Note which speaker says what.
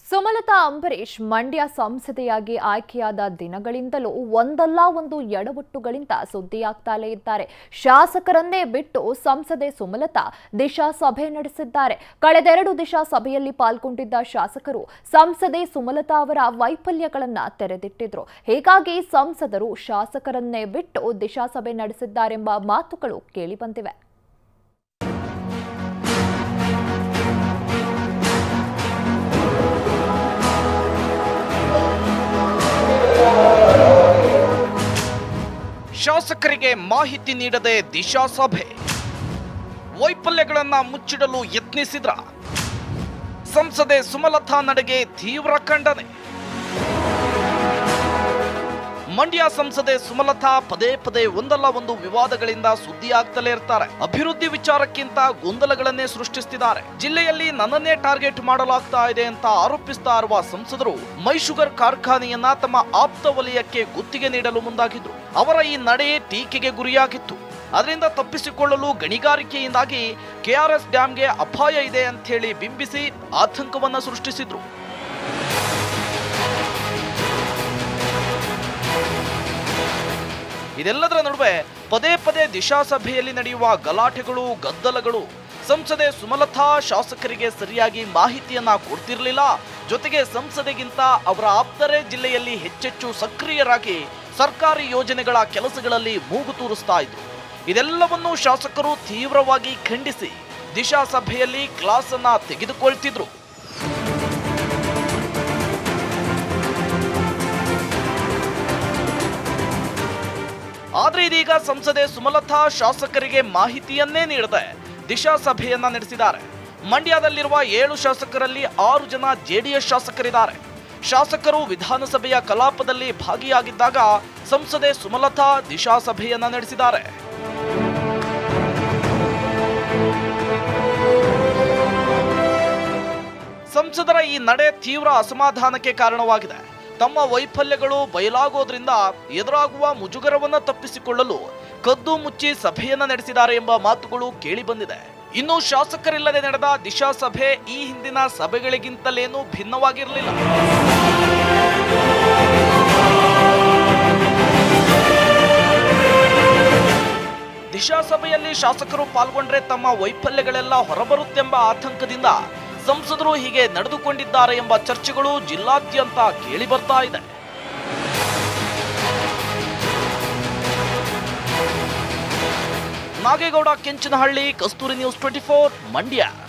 Speaker 1: ಸುಮಲತಾ ಅಂಬರೀಶ್ ಮಂಡ್ಯ ಸಂಸದೆಯಾಗಿ ಆಯ್ಕೆಯಾದ ದಿನಗಳಿಂದಲೂ ಒಂದಲ್ಲ ಒಂದು ಎಡವಟ್ಟುಗಳಿಂದ ಸುದ್ದಿಯಾಗ್ತಾಲೇ ಇದ್ದಾರೆ ಶಾಸಕರನ್ನೇ ಬಿಟ್ಟು ಸಂಸದೆ ಸುಮಲತಾ ದಿಶಾ ಸಭೆ ನಡೆಸಿದ್ದಾರೆ ಕಳೆದೆರಡು ದಿಶಾ ಸಭೆಯಲ್ಲಿ ಪಾಲ್ಗೊಂಡಿದ್ದ ಶಾಸಕರು ಸಂಸದೆ ಸುಮಲತಾ ಅವರ ವೈಫಲ್ಯಗಳನ್ನ ತೆರೆದಿಟ್ಟಿದ್ರು ಹೀಗಾಗಿ ಸಂಸದರು ಶಾಸಕರನ್ನೇ ಬಿಟ್ಟು ದಿಶಾ ಸಭೆ ನಡೆಸಿದ್ದಾರೆಂಬ ಮಾತುಗಳು ಕೇಳಿಬಂದಿವೆ
Speaker 2: ಶಾಸಕರಿಗೆ ಮಾಹಿತಿ ನೀಡದೆ ದಿಶಾ ಸಭೆ ವೈಫಲ್ಯಗಳನ್ನ ಮುಚ್ಚಿಡಲು ಯತ್ನಿಸಿದ್ರ ಸಂಸದೆ ಸುಮಲತಾ ನಡೆಗೆ ತೀವ್ರ ಖಂಡನೆ ಮಂಡ್ಯ ಸಂಸದೆ ಸುಮಲತಾ ಪದೇ ಪದೇ ಒಂದಲ್ಲ ಒಂದು ವಿವಾದಗಳಿಂದ ಸುದ್ದಿಯಾಗ್ತಲೇ ಇರ್ತಾರೆ ಅಭಿವೃದ್ಧಿ ವಿಚಾರಕ್ಕಿಂತ ಗೊಂದಲಗಳನ್ನೇ ಸೃಷ್ಟಿಸ್ತಿದ್ದಾರೆ ಜಿಲ್ಲೆಯಲ್ಲಿ ನನ್ನನ್ನೇ ಟಾರ್ಗೆಟ್ ಮಾಡಲಾಗ್ತಾ ಇದೆ ಅಂತ ಆರೋಪಿಸ್ತಾ ಇರುವ ಸಂಸದರು ಮೈಶುಗರ್ ಕಾರ್ಖಾನೆಯನ್ನ ತಮ್ಮ ಆಪ್ತ ವಲಯಕ್ಕೆ ಗುತ್ತಿಗೆ ನೀಡಲು ಮುಂದಾಗಿದ್ರು ಅವರ ಈ ನಡೆ ಟೀಕೆಗೆ ಗುರಿಯಾಗಿತ್ತು ಅದರಿಂದ ತಪ್ಪಿಸಿಕೊಳ್ಳಲು ಗಣಿಗಾರಿಕೆಯಿಂದಾಗಿ ಕೆಆರ್ಎಸ್ ಡ್ಯಾಂಗೆ ಅಪಾಯ ಇದೆ ಅಂತ ಹೇಳಿ ಬಿಂಬಿಸಿ ಆತಂಕವನ್ನ ಸೃಷ್ಟಿಸಿದ್ರು ಇದೆಲ್ಲದರ ನಡುವೆ ಪದೇ ಪದೇ ದಿಶಾ ಸಭೆಯಲ್ಲಿ ನಡೆಯುವ ಗಲಾಟೆಗಳು ಗದ್ದಲಗಳು ಸಂಸದೆ ಸುಮಲತಾ ಶಾಸಕರಿಗೆ ಸರಿಯಾಗಿ ಮಾಹಿತಿಯನ್ನ ಕೊಡ್ತಿರ್ಲಿಲ್ಲ ಜೊತೆಗೆ ಸಂಸದೆಗಿಂತ ಅವರ ಆಪ್ತರೇ ಜಿಲ್ಲೆಯಲ್ಲಿ ಹೆಚ್ಚೆಚ್ಚು ಸಕ್ರಿಯರಾಗಿ ಸರ್ಕಾರಿ ಯೋಜನೆಗಳ ಕೆಲಸಗಳಲ್ಲಿ ಮೂಗು ತೂರಿಸ್ತಾ ಇದ್ರು ಇದೆಲ್ಲವನ್ನೂ ಶಾಸಕರು ತೀವ್ರವಾಗಿ ಖಂಡಿಸಿ ದಿಶಾ ಸಭೆಯಲ್ಲಿ ಕ್ಲಾಸ್ ಅನ್ನ ತೆಗೆದುಕೊಳ್ತಿದ್ರು ಆದ್ರೆ ಇದೀಗ ಸಂಸದೆ ಸುಮಲತಾ ಶಾಸಕರಿಗೆ ಮಾಹಿತಿಯನ್ನೇ ನೀಡದೆ ದಿಶಾ ಸಭೆಯನ್ನ ನಡೆಸಿದ್ದಾರೆ ಮಂಡ್ಯದಲ್ಲಿರುವ ಏಳು ಶಾಸಕರಲ್ಲಿ ಆರು ಜನ ಜೆಡಿಎಸ್ ಶಾಸಕರಿದ್ದಾರೆ ಶಾಸಕರು ವಿಧಾನಸಭೆಯ ಕಲಾಪದಲ್ಲಿ ಭಾಗಿಯಾಗಿದ್ದಾಗ ಸಂಸದೆ ಸುಮಲತಾ ದಿಶಾ ಸಭೆಯನ್ನ ನಡೆಸಿದ್ದಾರೆ ಸಂಸದರ ಈ ನಡೆ ತೀವ್ರ ಅಸಮಾಧಾನಕ್ಕೆ ಕಾರಣವಾಗಿದೆ ತಮ್ಮ ವೈಫಲ್ಯಗಳು ಬಯಲಾಗೋದ್ರಿಂದ ಎದುರಾಗುವ ಮುಜುಗರವನ್ನ ತಪ್ಪಿಸಿಕೊಳ್ಳಲು ಕದ್ದು ಮುಚ್ಚಿ ಸಭೆಯನ್ನ ನಡೆಸಿದ್ದಾರೆ ಎಂಬ ಮಾತುಗಳು ಕೇಳಿಬಂದಿದೆ ಇನ್ನು ಶಾಸಕರಿಲ್ಲದೆ ನಡೆದ ದಿಶಾ ಸಭೆ ಈ ಹಿಂದಿನ ಸಭೆಗಳಿಗಿಂತಲೇನೂ ಭಿನ್ನವಾಗಿರಲಿಲ್ಲ ದಿಶಾ ಸಭೆಯಲ್ಲಿ ಶಾಸಕರು ಪಾಲ್ಗೊಂಡ್ರೆ ತಮ್ಮ ವೈಫಲ್ಯಗಳೆಲ್ಲ ಹೊರಬರುತ್ತೆಂಬ ಆತಂಕದಿಂದ ಸಂಸದರು ಹೀಗೆ ನಡೆದುಕೊಂಡಿದ್ದಾರೆ ಎಂಬ ಚರ್ಚೆಗಳು ಜಿಲ್ಲಾದ್ಯಂತ ಕೇಳಿ ಬರ್ತಾ ಇದೆ Nagegowda Kenchanahalli Kasturi news twenty four Mandya